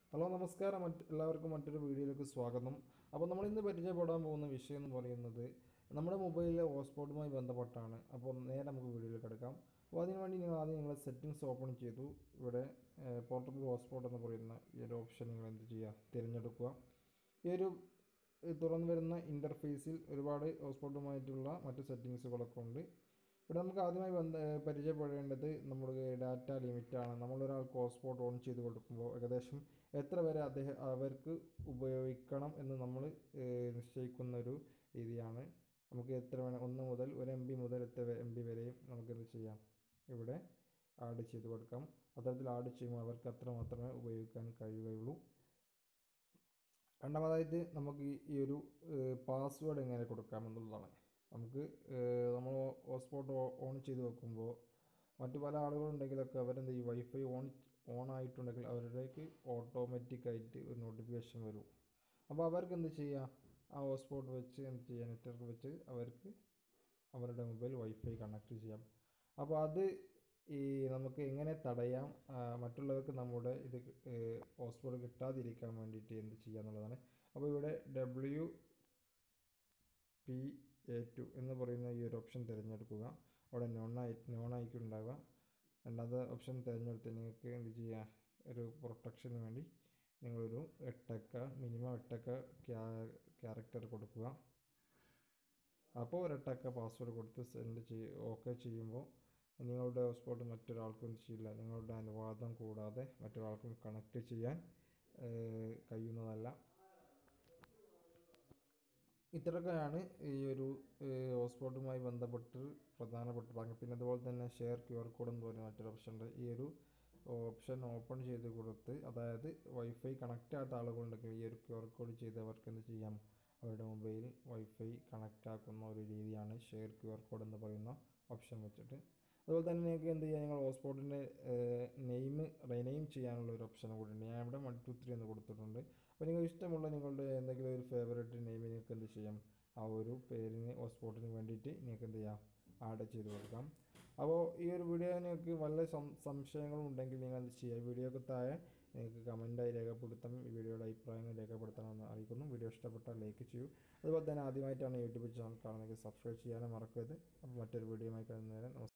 hello നമസ്കാരം മറ്റ് എല്ലാവർക്കും മറ്റൊരു വീഡിയോയിലേക്ക് സ്വാഗതം അപ്പോൾ നമ്മൾ ഇന്ന് പരിചയപ്പെടാൻ പോകുന്ന വിഷയം എന്ന് പറയുന്നത് നമ്മുടെ മൊബൈലിലെ ഹോട്ട്സ്പോട്ടുമായി ബന്ധപ്പെട്ടാണ് അപ്പോൾ നേരെ നമുക്ക് വീഡിയോയിലേക്ക് കിടക്കാം അപ്പോൾ അതിനു വേണ്ടി നിങ്ങൾ ആദ്യം നിങ്ങളെ സെറ്റിങ്സ് ഓപ്പൺ ചെയ്തു ഇവിടെ പോർട്ടബിൾ ഹോട്ട്സ്പോട്ട് എന്ന് പറയുന്ന ഈ ഒരു ഓപ്ഷൻ നിങ്ങൾ എന്ത് ചെയ്യുക തിരഞ്ഞെടുക്കുക ഈ ഒരു ഏഹ്, തുറന്നു വരുന്ന ഇൻ്റർഫേസിൽ ഒരുപാട് ഹോട്ട്സ്പോട്ടുമായിട്ടുള്ള മറ്റ് സെറ്റിങ്സുകളൊക്കെ ഉണ്ട് ഇവിടെ നമുക്ക് ആദ്യമായി ബന്ധ ഏഹ് പരിചയപ്പെടേണ്ടത് നമ്മുടെ ഡാറ്റ ലിമിറ്റാണ് നമ്മളൊരാൾക്ക് ഹോട്ട്സ്പോട്ട് ഓൺ ചെയ്ത് കൊടുക്കുമ്പോൾ ഏകദേശം എത്ര വരെ അദ്ദേഹം അവർക്ക് ഉപയോഗിക്കണം എന്ന് നമ്മൾ ഏഹ് നിശ്ചയിക്കുന്ന ഒരു രീതിയാണ് നമുക്ക് എത്ര വേണം ഒന്ന് മുതൽ ഒരു എം ബി മുതൽ എത്ര എം ബി വരെയും നമുക്കിത് ചെയ്യാം ഇവിടെ ആഡ് ചെയ്ത് കൊടുക്കാം അത്തരത്തിൽ ആഡ് ചെയ്യുമ്പോൾ അവർക്ക് അത്ര മാത്രമേ ഉപയോഗിക്കാൻ കഴിയുകയുള്ളൂ രണ്ടാമതായിട്ട് നമുക്ക് ഈ- ഈ ഒരു പാസ്വേഡ് എങ്ങനെ കൊടുക്കാം എന്നുള്ളതാണ് നമുക്ക് ഏഹ്, നമ്മൾ ഹോട്ട്സ്പോട്ട് ഓൺ ചെയ്ത് വെക്കുമ്പോൾ മറ്റു പല ആളുകളുണ്ടെങ്കിലൊക്കെ അവരെന്ത് ഈ വൈഫൈ ഓൺ ഓൺ ആയിട്ടുണ്ടെങ്കിൽ അവരുടേക്ക് ഓട്ടോമാറ്റിക്കായിട്ട് ഒരു നോട്ടിഫിക്കേഷൻ വരും അപ്പോൾ അവർക്ക് എന്ത് ചെയ്യാം ആ ഹോട്ട്സ്പോട്ട് വെച്ച് എന്ത് ചെയ്യാം നെറ്റ്വർക്ക് വെച്ച് അവർക്ക് അവരുടെ മൊബൈൽ വൈഫൈ കണക്ട് ചെയ്യാം അപ്പോൾ അത് ഈ നമുക്ക് എങ്ങനെ തടയാം ആ, മറ്റുള്ളവർക്ക് നമ്മുടെ ഇത് ഹോട്ട്സ്പോട്ട് കിട്ടാതിരിക്കാൻ വേണ്ടിയിട്ട് എന്ത് ചെയ്യുക എന്നുള്ളതാണ് അപ്പോൾ ഇവിടെ ഡബ്ല്യു പി എ ടു എന്ന് പറയുന്ന ഈ ഒരു ഓപ്ഷൻ തിരഞ്ഞെടുക്കുക അവിടെ നോൺ ആയി നോൺ ആയിരിക്കും ഉണ്ടാവുക രണ്ടാമത്തെ ഓപ്ഷൻ തിരഞ്ഞെടുത്ത് നിങ്ങൾക്ക് എന്ത് ചെയ്യുക ഒരു പ്രൊട്ടക്ഷന് വേണ്ടി നിങ്ങളൊരു എട്ടക്ക മിനിമം എട്ടക്ക ക്യാരക്ടർ കൊടുക്കുക അപ്പോൾ ഒരെട്ടക്ക പാസ്വേഡ് കൊടുത്ത് സെൻഡ് ചെയ്യ ഓക്കെ ചെയ്യുമ്പോൾ നിങ്ങളുടെ ഹോട്ട്സ്പോട്ട് മറ്റൊരാൾക്കും ചെയ്യില്ല നിങ്ങളുടെ അനുവാദം കൂടാതെ മറ്റൊരാൾക്കും കണക്ട് ചെയ്യാൻ ഏഹ്, കഴിയുന്നതല്ല ഇത്രയൊക്കെയാണ് ഈ ഒരു ഏഹ്, ഹോട്ട്സ്പോട്ടുമായി ബന്ധപ്പെട്ട് പ്രധാനപ്പെട്ട ഭാഗം പിന്നെ അതുപോലെ തന്നെ ഷെയർ ക്യു ആർ കോഡ് എന്ന് പറയുന്ന മറ്റൊരു ഓപ്ഷൻ ഉണ്ട് ഈ ഒരു ഓപ്ഷൻ ഓപ്പൺ ചെയ്ത് കൊടുത്ത് അതായത് വൈഫൈ കണക്റ്റ് ആകാത്ത ആളുകളുണ്ടെങ്കിൽ ഈ ഒരു ക്യു ആർ കോഡ് ചെയ്ത് അവർക്ക് എന്ത് ചെയ്യാം അവരുടെ മൊബൈൽ വൈഫൈ കണക്റ്റ് ആക്കുന്ന ഒരു രീതിയാണ് ഷെയർ ക്യു ആർ കോഡ് എന്ന് പറയുന്ന ഓപ്ഷൻ വെച്ചിട്ട് അതുപോലെ തന്നെ നിങ്ങൾക്ക് എന്ത് ചെയ്യാം നിങ്ങൾ ഹോട്ട്സ്പോട്ടിൻ്റെ നെയിം റെനെയിം ചെയ്യാനുള്ള ഒരു ഓപ്ഷൻ കൂടി ഉണ്ട് ഞാൻ ഇവിടെ വൺ ടു ത്രീ എന്ന് കൊടുത്തിട്ടുണ്ട് അപ്പോൾ നിങ്ങൾ ഇഷ്ടമുള്ള നിങ്ങളുടെ എന്തെങ്കിലും ഒരു ഫേവറേറ്റ് നെയിം നിങ്ങൾക്ക് എന്ത് ചെയ്യാം ആ ഒരു പേരിന് ഹോട്ട്സ്പോട്ടിന് വേണ്ടിയിട്ട് നിങ്ങൾക്ക് എന്ത് ചെയ്യാം ആഡ് ചെയ്ത് കൊടുക്കാം അപ്പോൾ ഈ ഒരു വീഡിയോ നിങ്ങൾക്ക് വല്ല സം- സംശയങ്ങളും ഉണ്ടെങ്കിൽ നിങ്ങൾ എന്ത് ചെയ്യുക വീഡിയോക്ക് താഴെ നിങ്ങൾക്ക് കമൻറ്റായി രേഖപ്പെടുത്താം ഈ വീഡിയോയുടെ അഭിപ്രായങ്ങൾ രേഖപ്പെടുത്തണമെന്ന് അറിയിക്കുന്നു വീഡിയോ ഇഷ്ടപ്പെട്ടാൽ ലൈക്ക് ചെയ്യൂ അതുപോലെ തന്നെ ആദ്യമായിട്ടാണ് യൂട്യൂബ് ചാനൽ കാണുന്നതെങ്കിൽ സബ്സ്ക്രൈബ് ചെയ്യാനും മറക്കരുത് അപ്പോൾ മറ്റൊരു വീഡിയോയുമായി കാണുന്നവരെ നമസ്കാരം